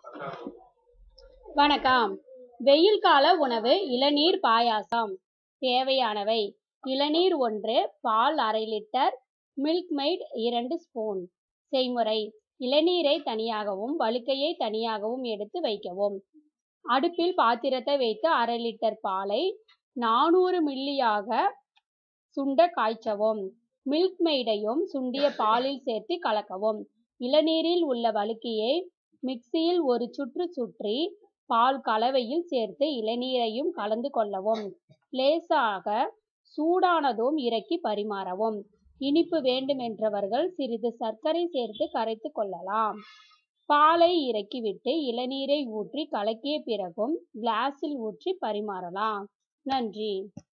வணக்கம் வெயில் கால உணவு இளநீர் பாயாசம் தேவையானவை இளநீர் ஒன்று பால் அரை லிட்டர் மில்க் மெய்ட் இரண்டு ஸ்பூன் செய்முறை இளநீரை தனியாகவும் வழுக்கையை தனியாகவும் எடுத்து வைக்கவும் அடுப்பில் பாத்திரத்தை வைத்து அரை லிட்டர் பாலை நானூறு மில்லியாக சுண்ட காய்ச்சவும் மில்க் மெய்டையும் சுண்டிய பாலில் சேர்த்து கலக்கவும் இளநீரில் உள்ள வழுக்கியை மிக்சியில் ஒரு சுற்று சுற்றி பால் கலவையில் சேர்த்து இளநீரையும் கலந்து கொள்ளவும் லேசாக சூடானதும் இறக்கி பரிமாறவும் இனிப்பு வேண்டுமென்றவர்கள் சிறிது சர்க்கரை சேர்த்து கரைத்து கொள்ளலாம் பாலை இறக்கிவிட்டு இளநீரை ஊற்றி கலக்கிய பிறகும் கிளாஸில் ஊற்றி பரிமாறலாம் நன்றி